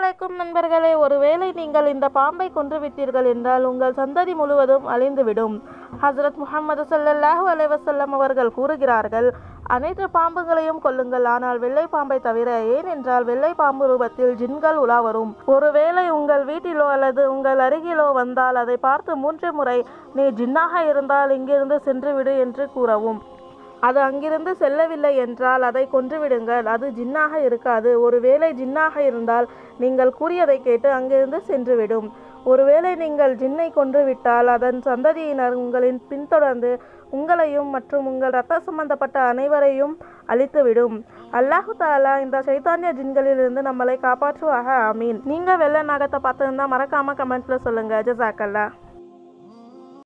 அலைக்கும் நண்பர்களே ஒருவேளை நீங்கள் இந்த பாம்பை கொன்றுவிட்டீர்கள் என்றால் உங்கள் சந்ததி முழுவதும் அழிந்துவிடும் ஹசரத் முகமது ஸல்லல்லாஹு அலைஹி வஸல்லம் அவர்கள் கூறுகிறார்கள் அனைத்து பாம்புகளையும் கொல்லுங்கள் ஆனால் வெள்ளை பாம்பை தவிர ஏனென்றால் வெள்ளை பாம்பு ரூபத்தில் ஜின்கள் உலா வரும் ஒருவேளை உங்கள் வீட்டிலோ அல்லது உங்கள் அருகிலோ வந்தால் அதை பார்த்து மூன்று முறை நீ ஜின்னாக இருந்தால் இங்கிருந்து சென்றுவிடு என்று கூறவும் அது அங்கிருந்து செல்லவில்லை என்றால் அதை கொன்றுவிடுங்கள் அது ஜின்னாக இருக்காது ஒருவேளை ஜின்னாக இருந்தால் நீங்கள் கூறியதை கேட்டு அங்கிருந்து சென்றுவிடும் ஒருவேளை நீங்கள் ஜின்னை கொன்றுவிட்டால் அதன் சந்ததியினர் உங்களின் பின்தொடர்ந்து உங்களையும் மற்றும் உங்கள் ரத்த சம்பந்தப்பட்ட அனைவரையும் அழித்துவிடும் அல்லாஹு தாலா இந்த சைத்தானிய ஜின்களிலிருந்து நம்மளை காப்பாற்றுவாக ஆமீன் நீங்கள் வெள்ளை நாகத்தை பார்த்துருந்தா மறக்காம கமெண்ட்ல சொல்லுங்க ஜசாக்கல்லா